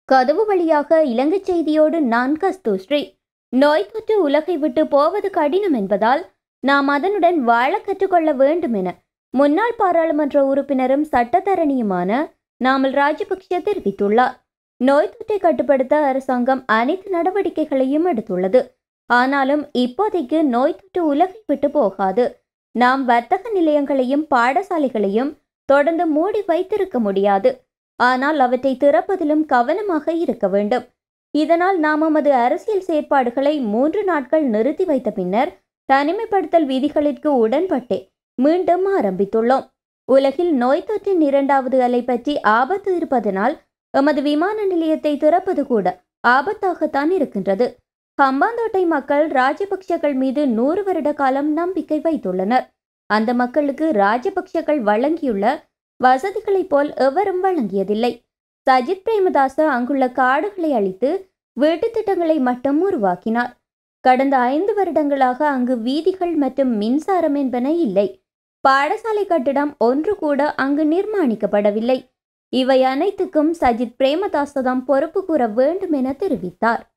கதவு வழியாக இலங்கை செய்தியோடு நான் கஸ்தூஸ்ரீ நோய் தொற்று உலகை விட்டு போவது கடினம் என்பதால் நாம் அதனுடன் வாழ கற்றுக்கொள்ள வேண்டும் என முன்னாள் பாராளுமன்ற உறுப்பினரும் சட்டத்தரணியுமான நாமல் ராஜபக்ஷ தெரிவித்துள்ளார் நோய் தொற்றை கட்டுப்படுத்த அரசாங்கம் அனைத்து நடவடிக்கைகளையும் எடுத்துள்ளது ஆனாலும் இப்போதைக்கு நோய் தொற்று உலகை விட்டு போகாது நாம் வர்த்தக நிலையங்களையும் பாடசாலைகளையும் தொடர்ந்து மூடி வைத்திருக்க முடியாது ஆனால் அவற்றை திறப்பதிலும் கவனமாக இருக்க வேண்டும் இதனால் நாம் நமது அரசியல் செயற்பாடுகளை மூன்று நாட்கள் நிறுத்தி வைத்த பின்னர் தனிமைப்படுத்தல் விதிகளிற்கு உடன்பட்டே மீண்டும் ஆரம்பித்துள்ளோம் உலகில் நோய் தொற்றின் இரண்டாவது அலை பற்றி ஆபத்து இருப்பதனால் எமது விமான நிலையத்தை திறப்பது கூட ஆபத்தாகத்தான் இருக்கின்றது ஹம்பாந்தோட்டை மக்கள் ராஜபக்ஷகள் மீது நூறு வருட காலம் நம்பிக்கை வைத்துள்ளனர் அந்த மக்களுக்கு ராஜபக்ஷகள் வழங்கியுள்ள வசதிகளைப் போல் எவரும் வழங்கியதில்லை சஜித் பிரேமதாச அங்குள்ள காடுகளை அழித்து வீட்டுத் திட்டங்களை மட்டும் உருவாக்கினார் கடந்த ஐந்து வருடங்களாக அங்கு வீதிகள் மற்றும் மின்சாரம் என்பன இல்லை பாடசாலை கட்டிடம் ஒன்று கூட அங்கு நிர்மாணிக்கப்படவில்லை இவை அனைத்துக்கும் சஜித் பிரேமதாசதாம் பொறுப்பு கூற வேண்டும் என தெரிவித்தார்